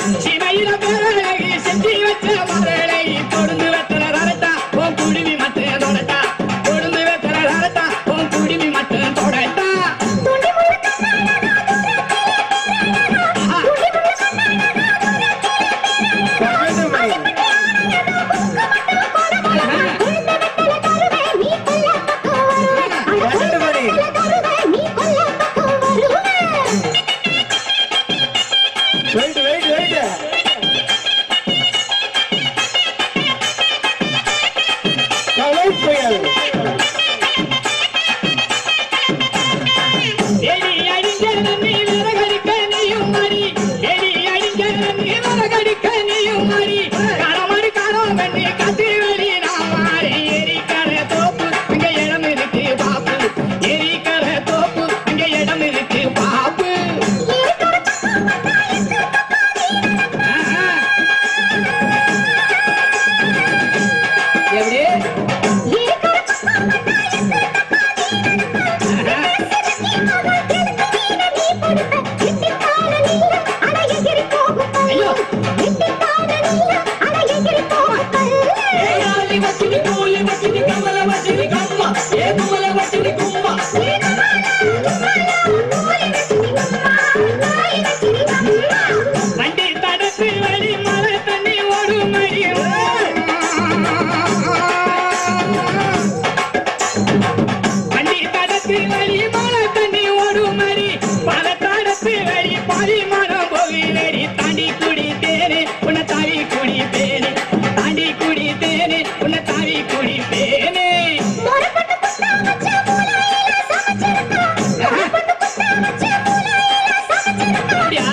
சிவையில பேரழகி செஞ்சு வச்ச மரளை கொழுந்து வெத்தல ரரட்டா உன் குடுமி மட்டும் தொடட்டா கொழுந்து வெத்தல ரரட்டா உன் குடுமி மட்டும் தொடட்டா வெயிட் வெயிட் வெயிட் கலை புயல் எலி அடிஞ்ச நீ விறகடிக்க நீயும் மறி எலி அடிஞ்ச நீ விறகடிக்க நீயும் மறி காரமடி காரம் பண்ணி கத்தி வெளி நான் மாறி எரிக்கர தோப்பு அங்க இடம் இருக்கு பாப்பு எரிக்கர தோப்பு அங்க இடம் இருக்கு பாப்பு எப்படி ஐயோ ஏயாலி வச்சினி கூலி வச்சினி கமல வச்சினி கம்மா ஏ குமல வச்சினி கும்மா வண்டி தடத்து வழி மழை தண்ணி ஓடும் மடி வண்டி தடத்து வழி மழை தண்ணி ஓடும் மடி பல தடத்து வழி பரிமாணம் போகிறடி தாண்டி குடி தேனே உன்னை தாவி குடி பேனே தாண்டி குடி தேனே உன்னை தாவி குடி பேனே அப்படியா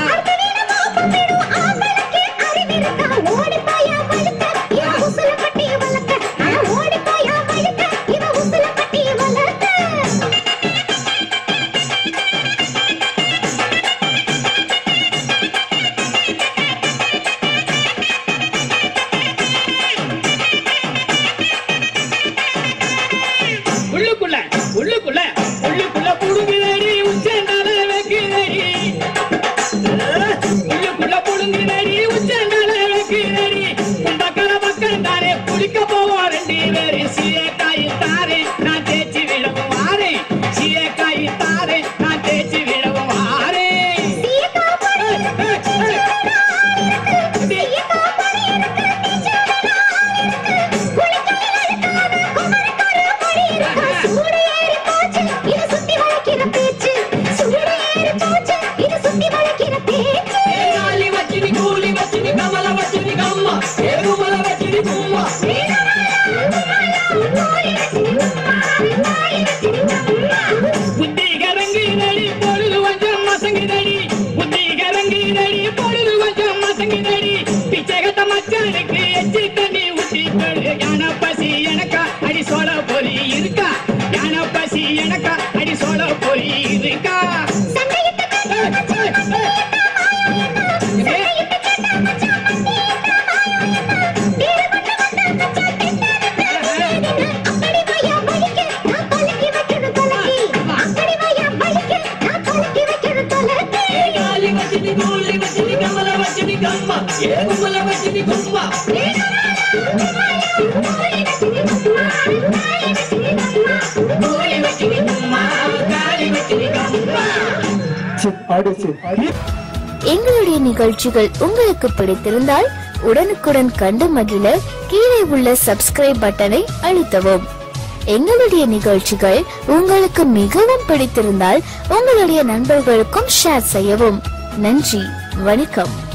உள்ளுக்குள்ள உள்ளுக்குள்ள உள்ளுக்குள்ள புடுங்குதடி உச்சந்தால வைக்குதடி உள்ளுக்குள்ள புடுங்குதடி உச்சந்தால வைக்குதடி பக்கல பக்கம் தானே குளிக்க போவோம் ரெண்டு பேரு சீயக்காய் தாரே நான் தேய்ச்சி விடவும் வாரேன் சீயக்காய் தாரே நான் தேய்ச்சி விடவும் வாரேன் ஏயாலி வச்சினி கூலி வச்சினி கமல வச்சினி கம்மா ஏ குமல வச்சினி கும்மா புத்தி கரங்கி நடி பொழுது கொஞ்சம் மசங்கி நடி புத்தி கரங்கி நடி பொழுது கொஞ்சம் மசங்கி நடி பிச்சை கட்ட மச்சானுக்கு எச்சி தண்ணி ஊத்தி கொடு யான பசி எனக்கா அடி சோழ பொறி இருக்கா யான பசி எனக்கா அடி சோழ பொறி இருக்கா ஏயாலி வச்சினி கூலி வச்சினி கமல வச்சினி கம்மா ஏ குமல வச்சினி கும்மா கூலி வச்சினி கும்மா காலி வச்சினி கம்மா அடிச்சு எங்களுடைய நிகழ்ச்சிகள் உங்களுக்கு பிடித்திருந்தால் உடனுக்குடன் கண்டு மகிழ கீழே உள்ள சப்ஸ்கிரைப் பட்டனை அழுத்தவும் எங்களுடைய நிகழ்ச்சிகள் உங்களுக்கு மிகவும் பிடித்திருந்தால் உங்களுடைய நண்பர்களுக்கும் ஷேர் செய்யவும் நன்றி வணக்கம்